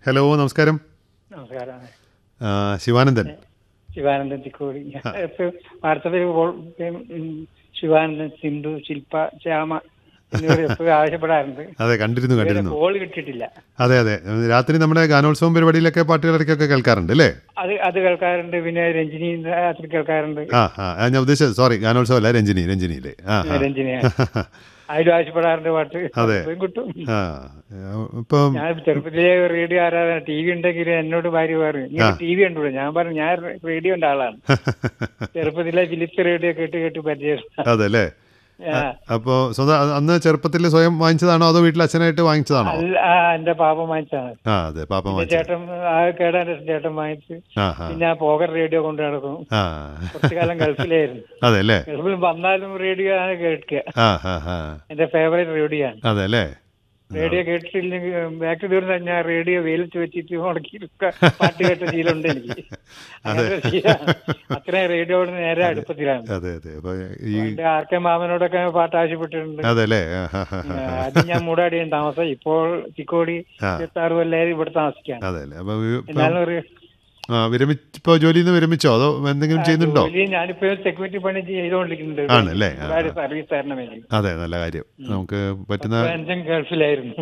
Hello നമസ്കാരം നമസ്കാരം ആ, ശിവാനന്ദൻ ശിവാനന്ദൻ തിക്കോടി എപ്പോഴും വാട്സപ്പിൽ കോൾ- ഉം, ശിവാനന്ദൻ സിന്ധു ശില്പ ശ്യാമ എന്നിവർ എപ്പോഴും ആവശ്യപ്പെടാറുണ്ട് അതെ കണ്ടിരുന്നു കണ്ടിരുന്നു കോൾ കിട്ടിയിട്ടില്ല അതെ അതെ രാത്രി നമ്മുടെ ഗാനോത്സവം പരിപാടിയിലൊക്കെ പാട്ടുകളൊക്കെ കേൾക്കാറുണ്ട് അല്ലേ അത് അത് കേൾക്കാറുണ്ട് പിന്നെ രഞ്ജിനി രാത്രി കേൾക്കാറുണ്ട് ആ ആ ആ, ഞാൻ ഉദ്ദേശിച്ചത് സോറി ഗാനോത്സവം അല്ല രഞ്ജിനി രഞ്ജിനിയിലെ ആ ആ. രഞ്ജിനി അതിലും ആവശ്യപ്പെടാറുണ്ട് പാട്ട് അതെ. അതും കിട്ടും ആ ഇപ്പം ഞാൻ ചെറുപ്പത്തിലെ റേഡിയോ ആരാധന ടി വി ഉണ്ടെങ്കിൽ എന്നോട് ഭാര്യ പറഞ്ഞു നീ ടി വി കണ്ടുകൂടെ ഞാൻ പറഞ്ഞു ഞാൻ റേഡിയോന്റെ ആളാണ് ചെറുപ്പത്തിലെ ഫിലിപ്സ് റേഡിയോ കേട്ട് കേട്ട് പരിചയം അതെ അല്ലേ ആ. അപ്പോൾ സ്വന്തം അ- അന്ന് ചെറുപ്പത്തിൽ സ്വയം വാങ്ങിച്ചതാണോ അതോ വീട്ടിൽ അച്ഛനായിട്ട് വാങ്ങിച്ചതാണോ അല്ല ആ, എന്റെ പാപം വാങ്ങിച്ചാണ് ആ അതെ പാപ്പ പിന്നെ വാങ്ങിച്ചത് ചേട്ടൻ ആ കേടാൻ ചേട്ടൻ വാങ്ങിച്ച് ആ ആ പിന്നെ ആ പോകർ റേഡിയോ കൊണ്ട് നടക്കും ആ കുറച്ചു കാലം ഗൾഫിലായിരുന്നു അതെ അല്ലേ ഗൾഫിൽ വന്നാലും റേഡിയോ ആണ് കേൾക്കുക ആ ആ ആ എന്റെ ഫേവറേറ്റ് റേഡിയോ ആണ് അതെ അല്ലേ റേഡിയോ കേട്ടിട്ടില്ലെങ്കിൽ ബാക്ക് തീർന്ന് ഞാൻ റേഡിയോ വെയിലത്ത് വെച്ചിട്ട് ഉണക്കി പാട്ട് കേട്ട ശീലമുണ്ട് എനിക്ക് അങ്ങനത്തെ ശീലമാണ്. അത്രയും റേഡിയോട് നേരെ അടുപ്പത്തിലാണ് അതെ അതെ അപ്പോൾ ഈ എന്റെ ആർ കെ മാമനോടൊക്കെ പാട്ട് ആവശ്യപ്പെട്ടിട്ടുണ്ട് അതെ അല്ലേ ആ ആ ആ ആ, അത് ഞാൻ മൂടാടിയാണ് താമസം ഇപ്പോൾ ചിക്കോടി ആ. ഇരുപത്താറ് കൊല്ലായി ഇവിടെ താമസിക്കാണ് അതെ അല്ലേ അപ്പോൾ ഇപ്പം എന്നാലും ഒരു ആ വിരമിച്ചപ്പോൾ ജോലിയിൽ നിന്ന് വിരമിച്ചോ അതോ എന്തെങ്കിലും ചെയ്യുന്നുണ്ടോ ജോലി ഞാനിപ്പോ സെക്യൂരിറ്റി പണി ചെയ്തുകൊണ്ടിരിക്കുന്നുണ്ട് ആണല്ലേ? ആ, മൂടാടി സർവീസ് തരണം വേണ്ടി അതെ നല്ല കാര്യം നമുക്ക് പറ്റുന്ന അഞ്ചൻ ഗൾഫിലായിരുന്നു